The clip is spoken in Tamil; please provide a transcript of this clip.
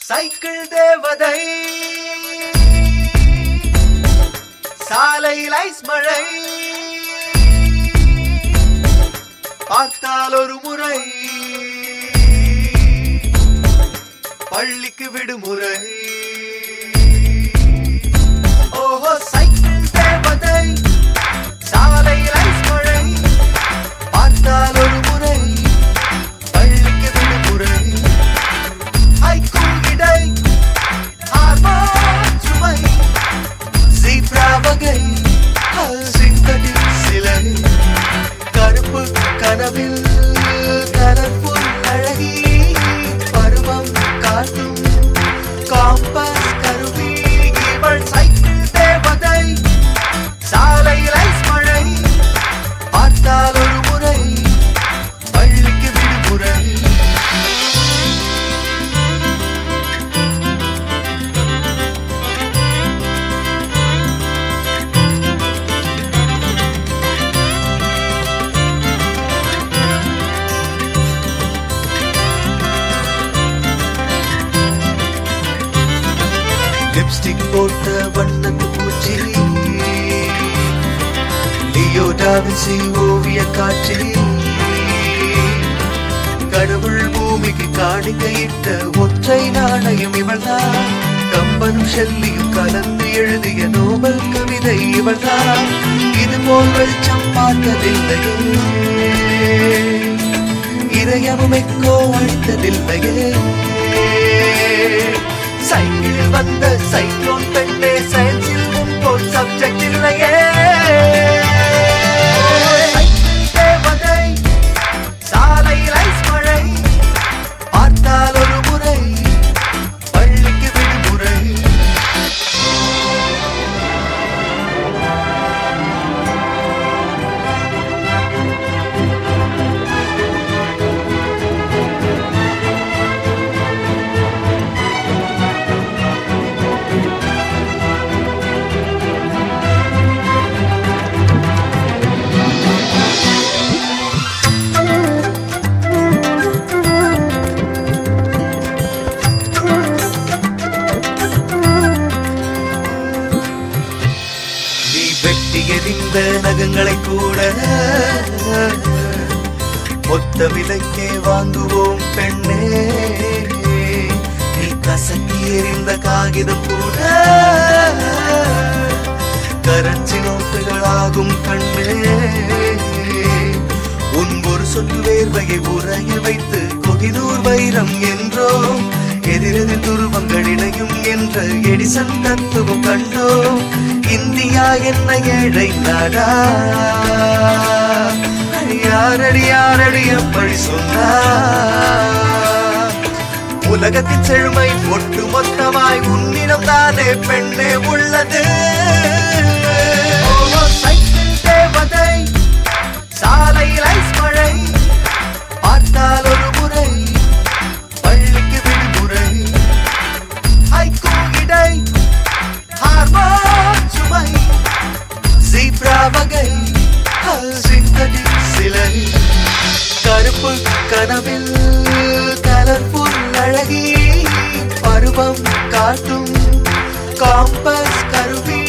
சைக்கிள் தேவதை சாலையில் ஐஸ் மழை பார்த்தால் ஒரு முறை பள்ளிக்கு விடுமுறை ஓஹோ சைக்கிள் தேவதை சாலையில் ஐஸ் மழை பார்த்தால் ஒரு முறை பள்ளிக்கு விடுமுறை ஹைக்கூல் இடை ஹார்மோன் சுவை ஜீப்ரா வகை சிங்கடி சிலை கருப்பு கனவில் கலர்ஃபுல் அழகி பருவம் காட்டும் காம்பஸ் கருவி இவள் சைக்கிள் தேவதை சாலையில் ஐஸ் மழை பார்த்தால் ஒரு முறை பள்ளிக்கு விடுமுறை லிப்ஸ்டிக் போட்ட வண்ணத்து பூச்சி லியோ டாவின்சி ஓவிய காட்சி கடவுள் பூமிக்கு காணிக்கையிட்ட ஒற்றை நாணயம் இவள்தான் கம்பனும் ஷெல்லியும் கலந்து எழுதிய நோபல் கவிதை இவள்தான் இது போல் வெளிச்சம் பார்த்ததில்லையே இதயமும் எக்கோ அடித்ததில்லையே சைக்கிளில் வந்த சைக்ளோன் பெண்ணே சயின்ஸில் முன்போல் சப்ஜெக்ட் இல்லையே சைக்கிள் தேவதை, சாலையில் ஐஸ் மழை பார்த்தால் ஒரு முறை பள்ளிக்கு விடுமுறை நீ வெட்டி எறிந்த நகங்களை கூட மொத்த விலைக்கே வாங்குவோம் பெண்ணே நீ கசக்கி எறிந்த காகிதம் கூட கரன்சி நோட்டுகளாகும் கண்ணே உன் ஒரு சொட்டு வேர்வையை உரைய வைத்து கொகிதூர் வைரம் என்றோம் எதிரெதிர் துருவங்கள் இணையும் என்ற எடிசன் தத்துவம் கண்டோம் இந்தியா என்ன ஏழை நாடா அடியாரடி யாரடி அப்படி சொன்னார் உலகத்தின் செழுமை ஒட்டு மொத்தமாய் உன்னிடம் தானே பெண்ணே உள்ளது ஓ, சைக்கிள் தேவதை, சாலையில் ஐஸ் மழை பார்த்தால் ஒரு முறை பள்ளிக்கு விடுமுறை ஹைக்கூ இடை ஹார்மோன் சுமை ஜீப்ரா வகை சிங்கடி சிலை கருப்பு கனவில் கலர்ஃபுல் அழகி பருவம் காட்டும் காம்பஸ் கருவி